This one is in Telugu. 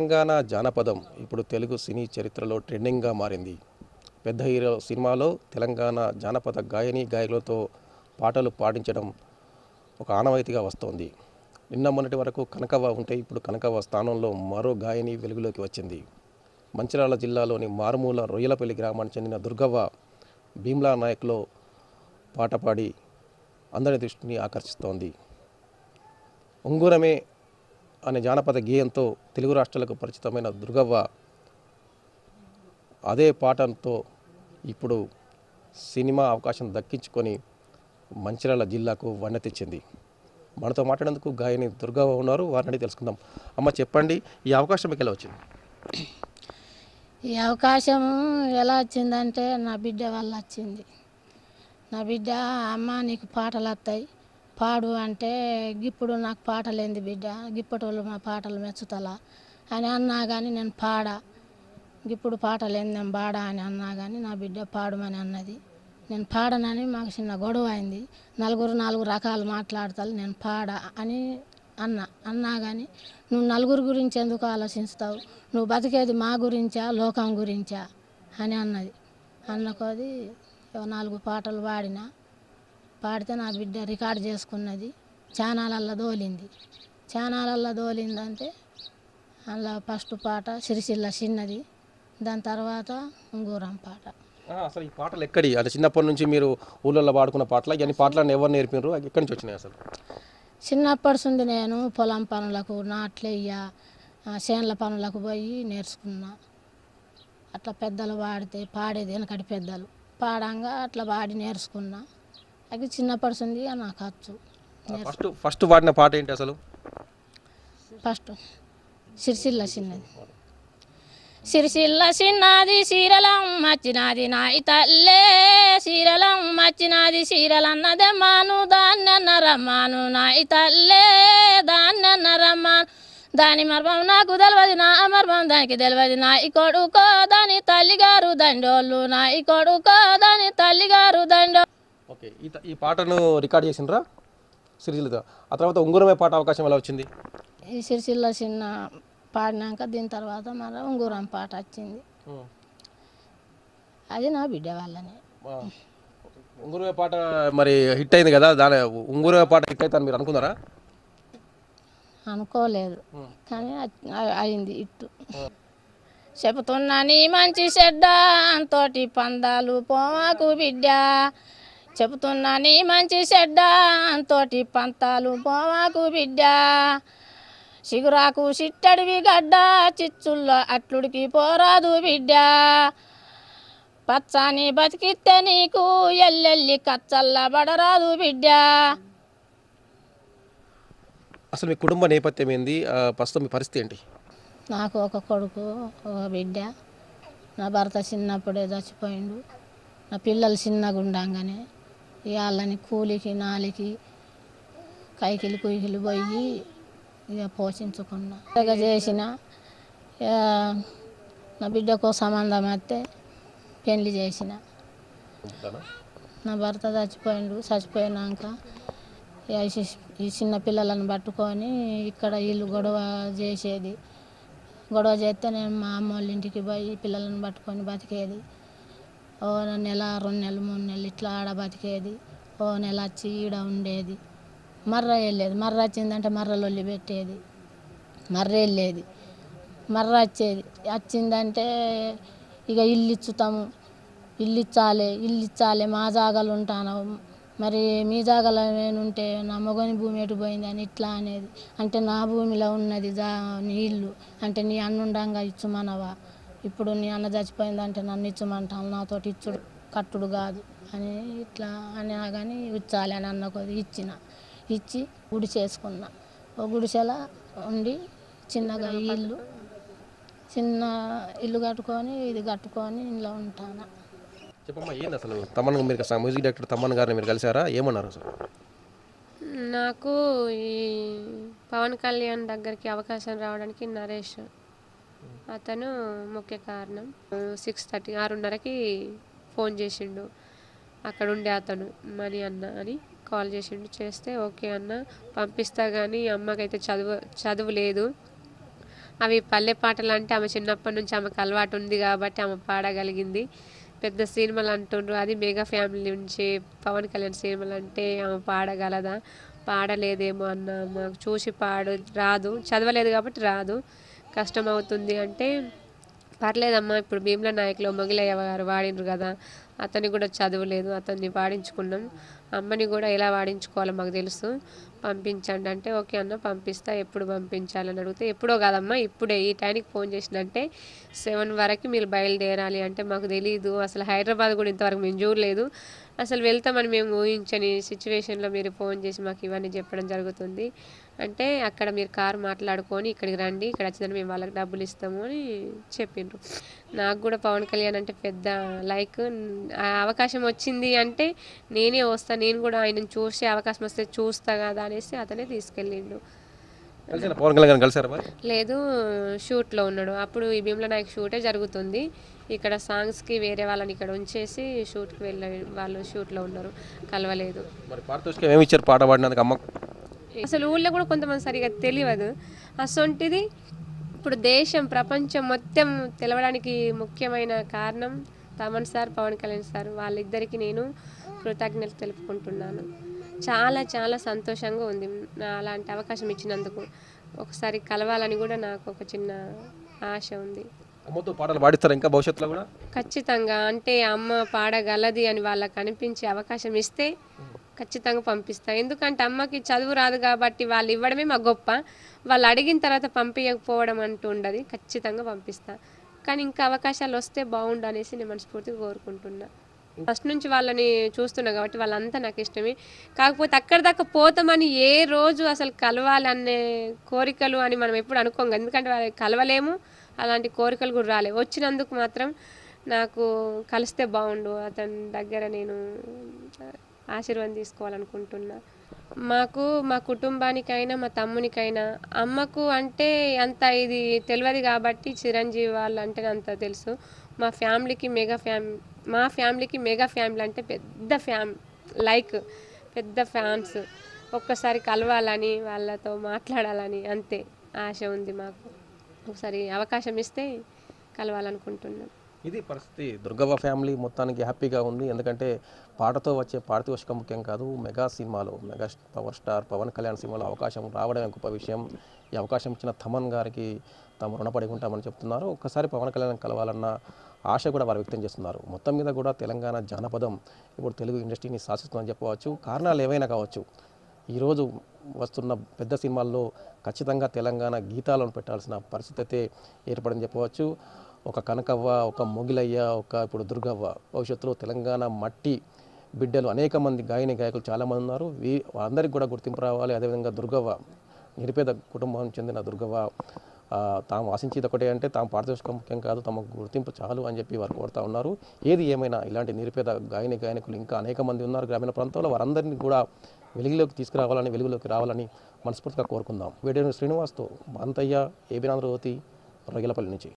తెలంగాణ జానపదం ఇప్పుడు తెలుగు సినీ చరిత్రలో ట్రెండింగ్గా మారింది పెద్ద హీరో సినిమాలో తెలంగాణ జానపద గాయని గాయకులతో పాటలు పాడించడం ఒక ఆనవాయితీగా వస్తోంది నిన్న మొన్నటి వరకు కనకవ్వ ఉంటే ఇప్పుడు కనకవ్వ స్థానంలో మరో గాయని వెలుగులోకి వచ్చింది మంచిర్యాల జిల్లాలోని మారుమూల రొయ్యలపల్లి గ్రామానికి చెందిన దుర్గవ్వ భీమ్లా నాయక్లో పాట పాడి అందరి దృష్టిని ఆకర్షిస్తోంది ఉంగురమే అనే జానపద గేయంతో తెలుగు రాష్ట్రాలకు పరిచితమైన దుర్గవ్వ అదే పాటతో ఇప్పుడు సినిమా అవకాశం దక్కించుకొని మంచిర్యాల జిల్లాకు వన్నె తెచ్చింది మనతో మాట్లాడేందుకు గాయని దుర్గవ్వ ఉన్నారు వారిని అడిగి తెలుసుకుందాం అమ్మ చెప్పండి ఈ అవకాశం మీకు ఎలా వచ్చింది ఈ అవకాశం ఎలా వచ్చిందంటే నా బిడ్డ వల్ల వచ్చింది నా బిడ్డ అమ్మ నీకు పాటలు వస్తాయి పాడు అంటే ఇప్పుడు నాకు పాటలేంది బిడ్డ గిప్పటోళ్ళు మా పాటలు మెచ్చుతలా అని అన్నా కానీ నేను పాడా ఇప్పుడు పాటలేంది నేను పాడా అని అన్నా కానీ నా బిడ్డ పాడమని అన్నది నేను పాడనని మాకు చిన్న గొడవ అయింది నలుగురు నాలుగు రకాలు మాట్లాడతారు నేను పాడా అని అన్నా అన్నా కానీ నువ్వు నలుగురు గురించి ఎందుకు ఆలోచిస్తావు నువ్వు బతికేది మా గురించా లోకం గురించా అని అన్నది అన్నకోది ఓ నాలుగు పాటలు పాడినా పాడితే నా బిడ్డ రికార్డ్ చేసుకున్నది ఛానళ్ళల్లో దోలింది ఛానళ్ళల్లో దోలిందంటే అందులో ఫస్ట్ పాట సిరిసిల్ల చిన్నది దాని తర్వాత ఉంగూరం పాట ఆ, అసలు ఈ పాటలు ఎక్కడి అంటే చిన్నప్పటి నుంచి మీరు ఊళ్ళల్లో పాడుకున్న పాటలు ఇవన్నీ పాటలను ఎవరు నేర్పినారు అవి ఎక్కడి నుంచి వచ్చినాయి అసలు చిన్నప్పటి నుండి నేను పొలం పనులకు నాట్లెయ్య ఆ, చేనుల పనులకు పోయి నేర్చుకున్నా అట్లా పెద్దలు పాడితే పాడేది వెనకటి పెద్దలు పాడంగా అట్లా పాడి నేర్చుకున్నా అది చిన్నప్పటి నుండి నాకు వచ్చు ఫస్ట్ ఫస్ట్ పాడిన పాట ఏంటి అసలు ఫస్ట్ సిరిసిల్ల చిన్నది సిరిసిల్ల చిన్నది సీరలం మచ్చినది నాయి తల్లే సీరలం మచ్చినది సీరలన్నదే మాను దాన్నెన్న రమ్మాను నాయి తల్లే దాన్నెన్న రమ్మాను దాని మర్మం నాకు తెలియదు నా మర్మం దానికి తెలియదు నా ఈ కొడుకో దాని తల్లిగారు దండోళ్ళు నా ఈ కొడుకో దాని తల్లిగారు దండో ఓకే ఈ త- ఈ పాటను రికార్డ్ చేసిండ్రా సిరిసిల్లతో ఆ తర్వాత ఉంగురమే పాట అవకాశం ఎలా వచ్చింది ఈ సిరిసిల్ల చిన్న పాడినాక దీని తర్వాత మళ్ళీ ఉంగూరం పాట వచ్చింది అది నా బిడ్డ వల్లనే ఆ, ఉంగురమే పాట మరి హిట్ అయింది కదా దాని ఉంగురమే పాట హిట్ అవుతుంది మీరు అనుకున్నారా అనుకోలేదు కానీ అ- అ- అయింది ఇట్టు చెబుతున్నా నీ మంచి చెడ్డ తోటి పందాలు పోమాకు బిడ్డ చెబుతున్నా నీ మంచి చెడ్డ తోటి పంతాలు పోమాకు బిడ్డ సిగురాకు సిట్టడివి గడ్డ చిచ్చుల్లో అట్లుడికి పోరాదు బిడ్డ పచ్చాని బతికితే నీకు ఎల్లెల్లి కచ్చల్ల బడరాదు బిడ్డ అసలు మీ కుటుంబ నేపథ్యం ఏంది ఆ, ప్రస్తుతం మీ పరిస్థితి ఏంటి నాకు ఒక కొడుకు ఒక బిడ్డ నా భర్త చిన్నప్పుడే చచ్చిపోయిండు నా పిల్లలు చిన్నగా ఉండంగానే వాళ్ళని కూలికి నాలికి కైకిలి కుయికిలి పోయి ఇక పోషించుకున్నా ఇక చేసిన ఇక నా బిడ్డకు సంబంధం వస్తే పెళ్లి చేసిన నా భర్త చచ్చిపోయిండు చచ్చిపోయినాక ఇక ఈ చి- ఈ చిన్న పిల్లలను పట్టుకొని ఇక్కడ వీళ్ళు గొడవ చేసేది గొడవ చేస్తే నేను మా అమ్మ వాళ్ళ ఇంటికి పోయి పిల్లలను పట్టుకొని బతికేది ఓ నెల రెండు నెలలు మూడు నెలలు ఇట్లా ఆడ బతికేది ఓ నెల వచ్చి ఈడ ఉండేది మర్ర వెళ్ళేది మర్ర వచ్చిందంటే మర్రలొల్లి పెట్టేది మర్ర వెళ్ళేది మర్ర వచ్చేది వచ్చిందంటే ఇక ఇల్లు ఇచ్చుతాము ఇల్లు ఇచ్చాలి ఇల్లు ఇచ్చాలి మా జాగాలు ఉంటాను మరి మీ జాగాలో ఉంటే నా మొగని భూమి ఎటు పోయింది అని ఇట్లా అనేది అంటే నా భూమిలో ఉన్నది జా నీ ఇల్లు అంటే నీ అన్న ఉండంగా ఇచ్చుమనవా ఇప్పుడు నీ అన్న చచ్చిపోయిందంటే నన్ను ఇచ్చమంటాను నాతోటి ఇచ్చుడు కట్టుడు కాదు అని ఇట్లా అని కానీ ఇచ్చాలి అని అన్న కొద్ది ఇచ్చిన ఇచ్చి గుడి చేసుకున్నా ఓ గుడిసెల ఉండి చిన్నగా ఈ ఇల్లు చిన్న ఇల్లు కట్టుకొని ఇది కట్టుకొని ఇంట్లో ఉంటాను చెప్పమ్మా ఏంది అసలు తమన్ మీరు అసలు మ్యూజిక్ డైరెక్టర్ తమన్ గారిని మీరు కలిసారా ఏమన్నారు అసలు నాకు ఈ పవన్ కళ్యాణ్ దగ్గరికి అవకాశం రావడానికి నరేష్ అతను ముఖ్య కారణం సిక్స్ థర్టీ ఆరున్నరకి ఫోన్ చేసిండు అక్కడ ఉండే అతను మనీ అన్న అని కాల్ చేసిండు చేస్తే ఓకే అన్న పంపిస్తా కానీ అమ్మకైతే చదువు చదువు లేదు అవి పల్లె పాటలు అంటే ఆమె చిన్నప్పటి నుంచి ఆమెకు అలవాటు ఉంది కాబట్టి ఆమె పాడగలిగింది పెద్ద సినిమాలు అంటుండ్రు అది మెగా ఫ్యామిలీ నుంచి పవన్ కళ్యాణ్ సినిమాలు అంటే ఆమె పాడగలదా పాడలేదేమో అన్న మాకు చూసి పాడు రాదు చదవలేదు కాబట్టి రాదు కష్టం అవుతుంది అంటే పర్లేదమ్మా ఇప్పుడు భీమ్ల నాయకులు మొగిలయ్య గారు వాడిండ్రు కదా అతన్ని కూడా చదవలేదు అతన్ని వాడించుకున్నాం అమ్మని కూడా ఎలా వాడించుకోవాలో మాకు తెలుసు పంపించండి అంటే ఓకే అన్న పంపిస్తా ఎప్పుడు పంపించాలని అడిగితే ఎప్పుడో కాదమ్మా ఇప్పుడే ఈ టైంకి ఫోన్ చేసినంటే సెవెన్ వరకు మీరు బయలుదేరాలి అంటే మాకు తెలియదు అసలు హైదరాబాద్ కూడా ఇంతవరకు మేము చూడలేదు అసలు వెళ్తామని మేము ఊహించని సిచ్యువేషన్లో మీరు ఫోన్ చేసి మాకు ఇవన్నీ చెప్పడం జరుగుతుంది అంటే అక్కడ మీరు కారు మాట్లాడుకొని ఇక్కడికి రండి ఇక్కడ వచ్చిందని మేము వాళ్ళకి డబ్బులు ఇస్తాము అని చెప్పిండ్రు నాకు కూడా పవన్ కళ్యాణ్ అంటే పెద్ద లైక్ ఆ అవకాశం వచ్చింది అంటే నేనే వస్తా నేను కూడా ఆయనను చూసి అవకాశం వస్తే చూస్తా కదా అనేసి అతనే తీసుకెళ్ళిండు కలిసిన పవన్ కళ్యాణ్ గారిని కలిసారా మరి లేదు షూట్లో ఉన్నాడు అప్పుడు ఈ భీమ్ల నాయక్ షూటే జరుగుతుంది ఇక్కడ సాంగ్స్కి వేరే వాళ్ళని ఇక్కడ ఉంచేసి షూట్కి వెళ్ళ వాళ్ళు షూట్లో ఉన్నారు కలవలేదు మరి పారితోషికం ఏమి ఇచ్చారు పాట పాడినందుకు అమ్మ అసలు ఊళ్ళో కూడా కొంతమంది సరిగా తెలియదు అసొంటిది ఇప్పుడు దేశం ప్రపంచం మొత్తం తెలవడానికి ముఖ్యమైన కారణం తమన్ సార్ పవన్ కళ్యాణ్ సార్ వాళ్ళిద్దరికి నేను కృతజ్ఞతలు తెలుపుకుంటున్నాను చాలా చాలా సంతోషంగా ఉంది నా అలాంటి అవకాశం ఇచ్చినందుకు ఒకసారి కలవాలని కూడా నాకు ఒక చిన్న ఆశ ఉంది అమ్మతో పాటలు పాడిస్తారా ఇంకా భవిష్యత్తులో కూడా ఖచ్చితంగా అంటే అమ్మ పాడగలది అని వాళ్ళకి అనిపించే అవకాశం ఇస్తే ఖచ్చితంగా పంపిస్తా ఎందుకంటే అమ్మకి చదువు రాదు కాబట్టి వాళ్ళు ఇవ్వడమే మా గొప్ప వాళ్ళు అడిగిన తర్వాత పంపించకపోవడం అంటూ ఉండదు ఖచ్చితంగా పంపిస్తా కానీ ఇంకా అవకాశాలు వస్తే బాగుండు అనేసి నేను మనస్ఫూర్తిగా కోరుకుంటున్నా ఫస్ట్ నుంచి వాళ్ళని చూస్తున్నా కాబట్టి వాళ్ళంతా నాకు ఇష్టమే కాకపోతే అక్కడి దాకా పోతామని ఏ రోజు అసలు కలవాలనే కోరికలు అని మనం ఎప్పుడు అనుకోం కదా. ఎందుకంటే వాళ్ళకి కలవలేము అలాంటి కోరికలు కూడా రాలేవు వచ్చినందుకు మాత్రం నాకు కలిస్తే బాగుండు అతని దగ్గర నేను ఆశీర్వాదం తీసుకోవాలనుకుంటున్నా మాకు మా కుటుంబానికైనా మా తమ్మునికైనా అమ్మకు అంటే అంత ఇది తెలియదు కాబట్టి చిరంజీవి వాళ్ళు అంటే అంత తెలుసు మా ఫ్యామిలీకి మెగా ఫ్యామ్ మా ఫ్యామిలీకి మెగా ఫ్యామిలీ అంటే పెద్ద ఫ్యామ్ లైక్ పెద్ద ఫ్యాన్స్ ఒక్కసారి కలవాలని వాళ్ళతో మాట్లాడాలని అంతే ఆశ ఉంది మాకు ఒకసారి అవకాశం ఇస్తే కలవాలనుకుంటున్నాం ఇది పరిస్థితి దుర్గవ్వ ఫ్యామిలీ మొత్తానికి హ్యాపీగా ఉంది ఎందుకంటే పాటతో వచ్చే పారితోషికం ముఖ్యం కాదు మెగా సినిమాలో mega power star Pawan Kalyan సినిమాలో అవకాశం రావడమే గొప్ప విషయం ఈ అవకాశం ఇచ్చిన థమన్ గారికి తాము రుణపడి ఉంటామని చెప్తున్నారు ఒక్కసారి పవన్ కళ్యాణ్ కలవాలన్న ఆశ కూడా వారు వ్యక్తం చేస్తున్నారు మొత్తం మీద కూడా తెలంగాణ జానపదం ఇప్పుడు తెలుగు ఇండస్ట్రీని శాసిస్తుందని చెప్పవచ్చు కారణాలు ఏవైనా కావచ్చు ఈరోజు వస్తున్న పెద్ద సినిమాల్లో ఖచ్చితంగా తెలంగాణ గీతాలను పెట్టాల్సిన పరిస్థితి అయితే ఏర్పడింది చెప్పవచ్చు ఒక కనకవ్వ ఒక మొగిలయ్య ఒక ఇప్పుడు దుర్గవ్వ భవిష్యత్తులో తెలంగాణ మట్టి బిడ్డలు అనేక మంది గాయని గాయకులు చాలామంది ఉన్నారు వీ అందరికి కూడా గుర్తింపు రావాలి అదేవిధంగా దుర్గవ్వ నిరుపేద కుటుంబం చెందిన దుర్గవ్వ ఆ, తాము ఆశించేది ఒకటే అంటే తాము పారితోషికం ముఖ్యం కాదు తమకు గుర్తింపు చాలు అని చెప్పి వారు కోరుతా ఉన్నారు ఏది ఏమైనా ఇలాంటి నిరుపేద గాయని గాయకులు ఇంకా అనేక మంది ఉన్నారు గ్రామీణ ప్రాంతాల్లో వారందరినీ కూడా వెలుగులోకి తీసుకురావాలని వెలుగులోకి రావాలని మనస్ఫూర్తిగా కోరుకుందాం వీడియో శ్రీనివాస్తో అంతయ్య ఏబినాంధ్రవతి రొయ్యలపల్లి నుంచి